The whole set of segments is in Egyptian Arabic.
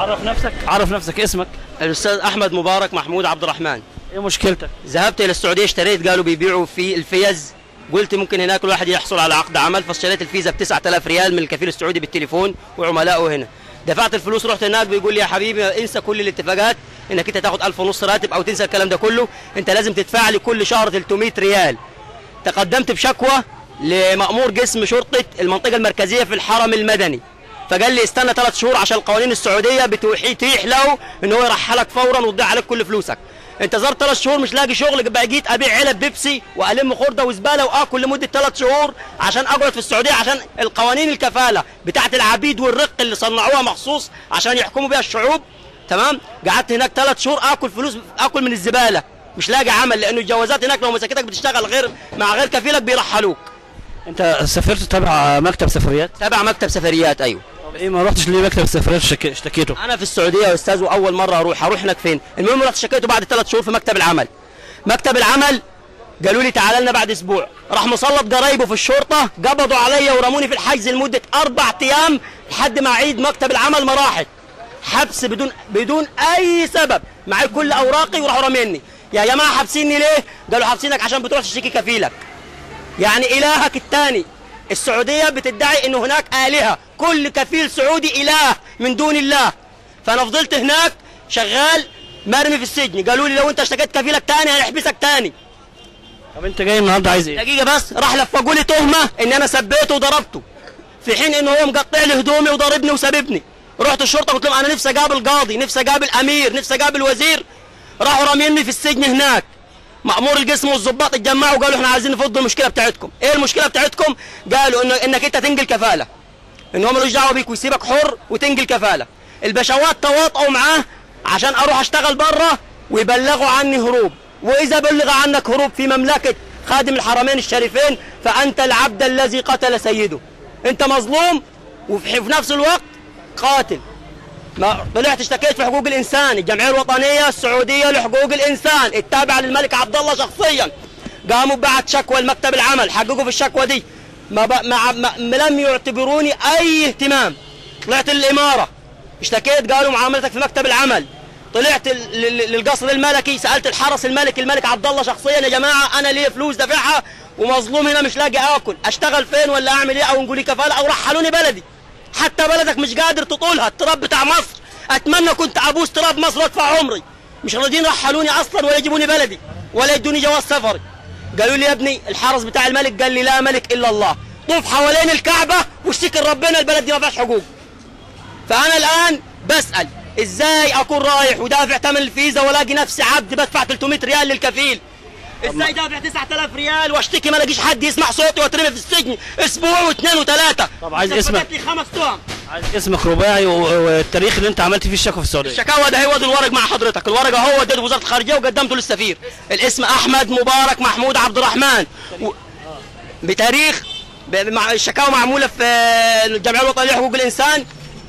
عرف نفسك عرف نفسك اسمك الاستاذ احمد مبارك محمود عبد الرحمن ايه مشكلتك ذهبت الى السعوديه اشتريت قالوا بيبيعوا في الفيز قلت ممكن هناك الواحد يحصل على عقد عمل فاشتريت الفيزا ب 9000 ريال من الكفيل السعودي بالتليفون وعملائه هنا دفعت الفلوس رحت هناك بيقول لي يا حبيبي انسى كل الاتفاقات انك انت تاخد 1000 ونص راتب او تنسى الكلام ده كله انت لازم تدفع لي كل شهر 300 ريال تقدمت بشكوى لمأمور قسم شرطة المنطقة المركزية في الحرم المدني فقال لي استنى ثلاث شهور عشان القوانين السعودية بتتيح له ان هو يرحلك فورا وتضيع عليك كل فلوسك انتظرت ثلاث شهور مش لاقي شغل بقى جيت ابيع علب بيبسي والم خرده وزباله واكل لمده ثلاث شهور عشان اقعد في السعوديه عشان القوانين الكفاله بتاعت العبيد والرق اللي صنعوها مخصوص عشان يحكموا بيها الشعوب تمام قعدت هناك ثلاث شهور اكل فلوس اكل من الزباله مش لاقي عمل لانه الجوازات هناك لو مسكتك بتشتغل غير مع غير كفيلك بيرحلوك انت سافرت تبع مكتب سفريات تبع مكتب سفريات ايوه طب ايه ما رحتش ليه مكتب السفريات اشتك- اشتكيته انا في السعوديه يا استاذ واول مره اروح هروح هناك فين المهم رحت شكيته بعد ثلاث شهور في مكتب العمل مكتب العمل قالوا لي تعال لنا بعد اسبوع راح مسلط قرايبه في الشرطه قبضوا عليا ورموني في الحجز لمده اربع ايام لحد ما اعيد مكتب العمل ما راحت حبس بدون بدون اي سبب معي كل اوراقي وراحوا راميني يا جماعه حابسيني ليه قالوا حابسينك عشان بتروح تشتكي كفيلك يعني إلهك الثاني السعودية بتدعي إنه هناك آلهة كل كفيل سعودي إله من دون الله فأنا فضلت هناك شغال مرمي في السجن قالوا لي لو أنت اشتكيت كفيلك تاني هنحبسك تاني طب انت جاي النهارده عايز ايه دقيقة بس راح لفقوا لي تهمة إن أنا سبيته وضربته في حين إنه هو مقطع لي هدومي وضربني وسببني رحت الشرطة قلت لهم أنا نفسي أقابل قاضي نفسي أقابل أمير نفسي أقابل وزير راحوا راميني في السجن هناك مأمور القسم والضباط اتجمعوا وقالوا احنا عايزين نفض المشكلة بتاعتكم ايه المشكلة بتاعتكم قالوا انه انك انت تنقل كفالة ان هو ملوش دعوة بيك ويسيبك حر وتنقل كفالة البشوات تواطؤوا معاه عشان اروح اشتغل بره ويبلغوا عني هروب واذا بلغ عنك هروب في مملكة خادم الحرمين الشريفين فانت العبد الذي قتل سيده انت مظلوم وفي في نفس الوقت قاتل ما طلعت اشتكيت في حقوق الانسان الجمعيه الوطنيه السعوديه لحقوق الانسان التابعه للملك عبد الله شخصيا قاموا بعت شكوى لمكتب العمل حققوا في الشكوى دي ما, ب... ما... ما... ما لم يعتبروني اي اهتمام طلعت للاماره اشتكيت قالوا معاملتك في مكتب العمل طلعت ل- ل- للقصر الملكي سالت الحرس الملكي الملك عبد الله شخصيا يا جماعه انا لي فلوس دافعها ومظلوم هنا مش لاقي اكل اشتغل فين ولا اعمل ايه او نقول لي كفاله او رحلوني بلدي حتى بلدك مش قادر تطولها التراب بتاع مصر اتمنى كنت ابوس تراب مصر وادفع عمري مش راضيين يرحلوني اصلا ولا يجيبوني بلدي ولا يدوني جواز سفري قالوا لي يا ابني الحرس بتاع الملك قال لي لا ملك الا الله طوف حوالين الكعبه واشتكي لربنا البلد دي ما فيهاش حقوق فانا الان بسال ازاي اكون رايح ودافع ثمن الفيزا والاقي نفسي عبد بدفع 300 ريال للكفيل ازاي دافع 9000 ريال واشتكي ما الاقيش حد يسمع صوتي واترمي في السجن اسبوع واثنين وثلاثه طب عايز ثبتت اسمك. لي خمس تهم عايز اسمك رباعي و- والتاريخ اللي انت عملت فيه الشكوى في السعوديه الشكاوى ده هو ده الورق مع حضرتك الورق هو وديته وزاره الخارجيه وقدمته للسفير الاسم احمد مبارك محمود عبد الرحمن و... بتاريخ ب... مع الشكاوى معموله في الجمعيه الوطنيه لحقوق الانسان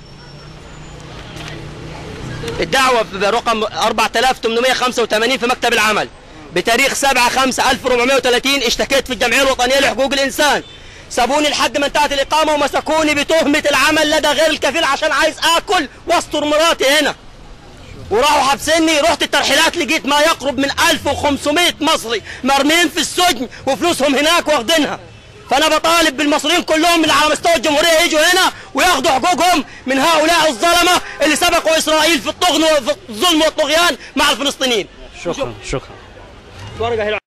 الدعوة برقم 4885 في مكتب العمل بتاريخ 7 5 1430 اشتكيت في الجمعية الوطنية لحقوق الإنسان سابوني لحد ما انتهت الإقامة ومسكوني بتهمة العمل لدى غير الكفيل عشان عايز آكل واستر مراتي هنا وراحوا حابسيني رحت الترحيلات لقيت ما يقرب من 1500 مصري مرمين في السجن وفلوسهم هناك واخدينها فانا بطالب بالمصريين كلهم اللي على مستوى الجمهوريه يجوا هنا وياخدوا حقوقهم من هؤلاء الظلمه اللي سبقوا اسرائيل في الطغن وفي الظلم والطغيان مع الفلسطينيين شكرا شكرا ورقه هنا